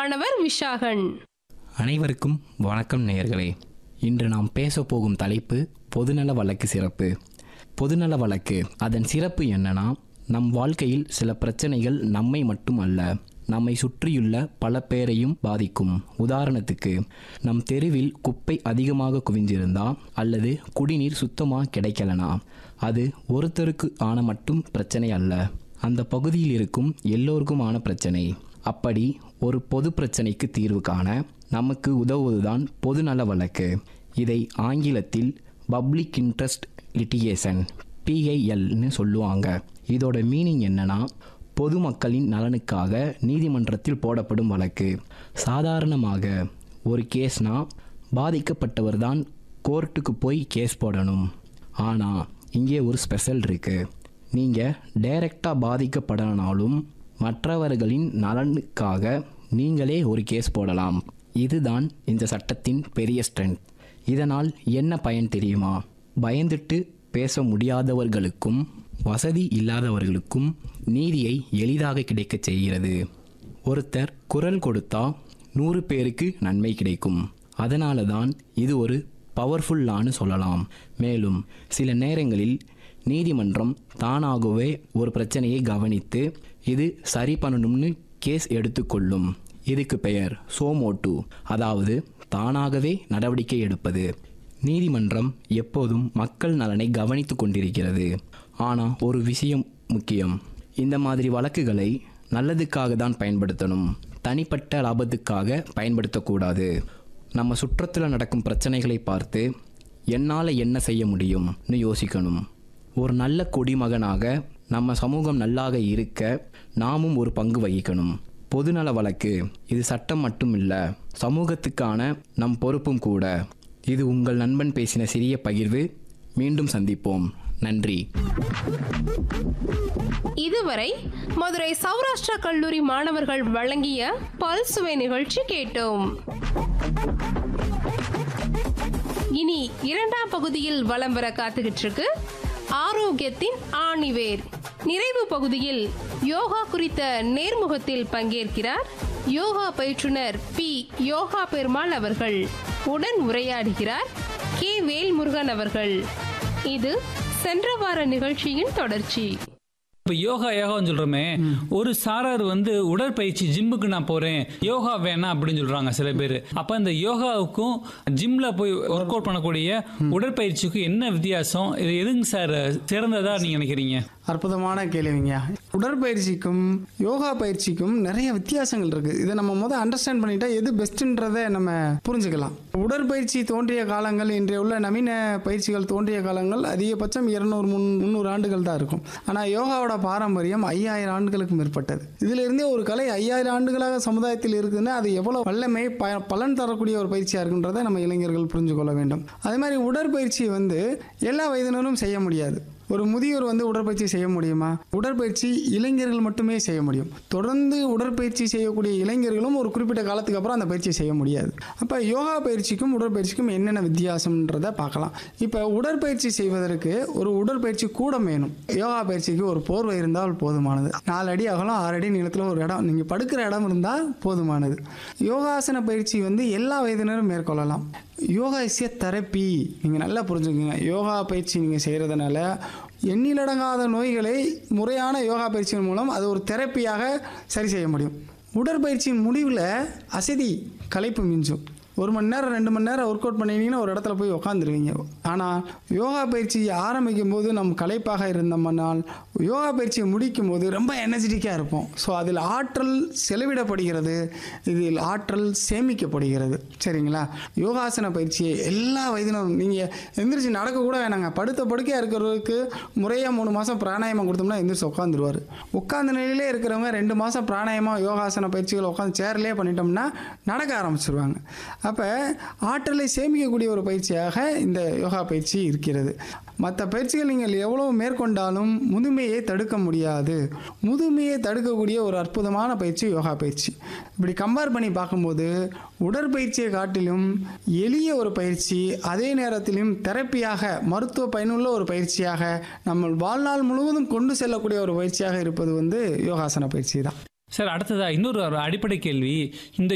மாணவர் விஷாகன் அனைவருக்கும் வணக்கம் நேயர்களே இன்று நாம் பேசப் போகும் தலைப்பு பொதுநல வழக்கு சிறப்பு பொதுநல வழக்கு அதன் சிறப்பு என்னன்னா நம் வாழ்க்கையில் சில பிரச்சனைகள் நம்மை மட்டும் அல்ல நம்மை சுற்றியுள்ள பல பேரையும் பாதிக்கும் உதாரணத்துக்கு நம் தெருவில் குப்பை அதிகமாக குவிஞ்சிருந்தா அல்லது குடிநீர் சுத்தமாக கிடைக்கலனா அது ஒருத்தருக்கு ஆன மட்டும் பிரச்சனை அல்ல அந்த பகுதியில் இருக்கும் எல்லோருக்குமான பிரச்சனை அப்படி ஒரு பொது பிரச்சனைக்கு தீர்வு காண நமக்கு உதவுவதுதான் பொதுநல வழக்கு இதை ஆங்கிலத்தில் பப்ளிக் இன்ட்ரெஸ்ட் லிட்டிகேஷன் பிஐஎல்னு சொல்லுவாங்க இதோட மீனிங் என்னன்னா பொதுமக்களின் நலனுக்காக நீதிமன்றத்தில் போடப்படும் வழக்கு சாதாரணமாக ஒரு கேஸ்னா பாதிக்கப்பட்டவர் தான் கோர்ட்டுக்கு போய் கேஸ் போடணும் ஆனால் இங்கே ஒரு ஸ்பெஷல் இருக்குது நீங்கள் டைரெக்டாக பாதிக்கப்படனாலும் மற்றவர்களின் நலனுக்காக நீங்களே ஒரு கேஸ் போடலாம் இதுதான் இந்த சட்டத்தின் பெரிய ஸ்ட்ரென்த் இதனால் என்ன பயன் தெரியுமா பயந்துட்டு பேச முடியாதவர்களுக்கும் வசதி இல்லாதவர்களுக்கும் நீதியை எளிதாக கிடைக்கச் செய்கிறது ஒருத்தர் குரல் கொடுத்தா நூறு பேருக்கு நன்மை கிடைக்கும் அதனால தான் இது ஒரு பவர்ஃபுல்லான்னு சொல்லலாம் மேலும் சில நேரங்களில் நீதிமன்றம் தானாகவே ஒரு பிரச்சனையை கவனித்து இது சரி பண்ணணும்னு கேஸ் எடுத்துக்கொள்ளும் இதுக்கு பெயர் சோமோட்டு அதாவது தானாகவே நடவடிக்கை எடுப்பது நீதிமன்றம் எப்போதும் மக்கள் நலனை கவனித்து கொண்டிருக்கிறது ஆனால் ஒரு விஷயம் முக்கியம் இந்த மாதிரி வழக்குகளை நல்லதுக்காக தான் பயன்படுத்தணும் தனிப்பட்ட லாபத்துக்காக பயன்படுத்தக்கூடாது நம்ம சுற்றத்தில் நடக்கும் பிரச்சனைகளை பார்த்து என்னால் என்ன செய்ய முடியும்னு யோசிக்கணும் ஒரு நல்ல குடிமகனாக நம்ம சமூகம் நல்லாக இருக்க நாமும் ஒரு பங்கு வகிக்கணும் பொதுநல வழக்கு இது சட்டம் மட்டும் இல்லை சமூகத்துக்கான நம் பொறுப்பும் கூட இது உங்கள் நண்பன் பேசின சிறிய பகிர்வு மீண்டும் சந்திப்போம் நன்றி இதுவரை மதுரை சௌராஷ்டிரா கல்லூரி மாணவர்கள் வழங்கிய பல்சுவை நிகழ்ச்சி கேட்டோம் இனி இரண்டாம் பகுதியில் வலம் வர காத்துக்கிட்டு இருக்கு ஆரோக்கியத்தின் ஆணிவேர் நிறைவு பகுதியில் யோகா குறித்த நேர்முகத்தில் பங்கேற்கிறார் யோகா பயிற்றுனர் பி யோகா பெருமாள் அவர்கள் உடன் உரையாடுகிறார் கே வேல்முருகன் அவர்கள் இது சென்ற வார நிகழ்ச்சியின் தொடர்ச்சி இப்போ யோகா யோகான்னு சொல்றோமே ஒரு சாரர் வந்து உடற்பயிற்சி ஜிம்முக்கு நான் போறேன் யோகா வேணாம் அப்படின்னு சொல்றாங்க சில பேர் அப்ப இந்த யோகாவுக்கும் ஜிம்ல போய் ஒர்க் அவுட் பண்ணக்கூடிய உடற்பயிற்சிக்கும் என்ன வித்தியாசம் இது எதுங்க சார் சிறந்ததா நீங்க நினைக்கிறீங்க அற்புதமான கேள்விங்க உடற்பயிற்சிக்கும் யோகா பயிற்சிக்கும் நிறைய வித்தியாசங்கள் இருக்கு இதை நம்ம முதல் அண்டர்ஸ்டாண்ட் பண்ணிட்டா எது பெஸ்ட்ன்றதை நம்ம புரிஞ்சுக்கலாம் உடற்பயிற்சி தோன்றிய காலங்கள் இன்றைய உள்ள நவீன பயிற்சிகள் தோன்றிய காலங்கள் அதிகபட்சம் இருநூறு முன் முந்நூறு ஆண்டுகள் தான் இருக்கும் ஆனால் யோகாவோட பாரம்பரியம் ஐயாயிரம் ஆண்டுகளுக்கு மேற்பட்டது இதுல இருந்தே ஒரு கலை ஐயாயிரம் ஆண்டுகளாக சமுதாயத்தில் இருக்குதுன்னா அது எவ்வளவு வல்லமை ப- பலன் தரக்கூடிய ஒரு பயிற்சியாக இருக்குன்றதை நம்ம இளைஞர்கள் புரிஞ்சு கொள்ள வேண்டும் அதே மாதிரி உடற்பயிற்சி வந்து எல்லா வயதினரும் செய்ய முடியாது ஒரு முதியோர் வந்து உடற்பயிற்சி செய்ய முடியுமா உடற்பயிற்சி இளைஞர்கள் மட்டுமே செய்ய முடியும் தொடர்ந்து உடற்பயிற்சி செய்யக்கூடிய இளைஞர்களும் ஒரு குறிப்பிட்ட காலத்துக்கு அப்புறம் அந்த பயிற்சியை செய்ய முடியாது அப்போ யோகா பயிற்சிக்கும் உடற்பயிற்சிக்கும் என்னென்ன வித்தியாசம்ன்றதை பார்க்கலாம் இப்போ உடற்பயிற்சி செய்வதற்கு ஒரு உடற்பயிற்சி கூடம் வேணும் யோகா பயிற்சிக்கு ஒரு போர்வை இருந்தால் போதுமானது நாலு அடி அகலம் ஆறு அடி நீளத்தில் ஒரு இடம் நீங்கள் படுக்கிற இடம் இருந்தால் போதுமானது யோகாசன பயிற்சி வந்து எல்லா வயதினரும் மேற்கொள்ளலாம் யோகா இஸ் எ தெரப்பி நீங்கள் நல்லா புரிஞ்சுக்கோங்க யோகா பயிற்சி நீங்கள் செய்கிறதுனால எண்ணிலடங்காத நோய்களை முறையான யோகா பயிற்சியின் மூலம் அது ஒரு தெரப்பியாக சரி செய்ய முடியும் உடற்பயிற்சியின் முடிவில் அசதி களைப்பு மிஞ்சும் ஒரு மணி நேரம் ரெண்டு மணி நேரம் ஒர்க் அவுட் பண்ணிட்டீங்கன்னா ஒரு இடத்துல போய் உட்காந்துருவீங்க ஆனால் யோகா பயிற்சி ஆரம்பிக்கும் போது நம் களைப்பாக இருந்தோம்னால் யோகா பயிற்சியை முடிக்கும் போது ரொம்ப எனர்ஜெட்டிக்காக இருப்போம் ஸோ அதில் ஆற்றல் செலவிடப்படுகிறது இதில் ஆற்றல் சேமிக்கப்படுகிறது சரிங்களா யோகாசன பயிற்சியை எல்லா வயதினரும் நீங்கள் எந்திரிச்சு நடக்க கூட வேணாங்க படுத்த படுக்கையாக இருக்கிறவருக்கு முறையாக மூணு மாதம் பிராணாயாமம் கொடுத்தோம்னா எந்திரிச்சு உட்காந்துருவார் உட்காந்த நிலையிலே இருக்கிறவங்க ரெண்டு மாதம் பிராணாயாமம் யோகாசன பயிற்சிகள் உட்காந்து சேர்லேயே பண்ணிட்டோம்னா நடக்க ஆரம்பிச்சிருவாங்க அப்போ ஆற்றலை சேமிக்கக்கூடிய ஒரு பயிற்சியாக இந்த யோகா பயிற்சி இருக்கிறது மற்ற பயிற்சிகள் நீங்கள் எவ்வளவு மேற்கொண்டாலும் முதுமையை தடுக்க முடியாது முதுமையை தடுக்கக்கூடிய ஒரு அற்புதமான பயிற்சி யோகா பயிற்சி இப்படி கம்பேர் பண்ணி பார்க்கும்போது உடற்பயிற்சியை காட்டிலும் எளிய ஒரு பயிற்சி அதே நேரத்திலும் தெரப்பியாக மருத்துவ பயனுள்ள ஒரு பயிற்சியாக நம்ம வாழ்நாள் முழுவதும் கொண்டு செல்லக்கூடிய ஒரு பயிற்சியாக இருப்பது வந்து யோகாசன பயிற்சி தான் சார் அடுத்ததா இன்னொரு ஒரு அடிப்படை கேள்வி இந்த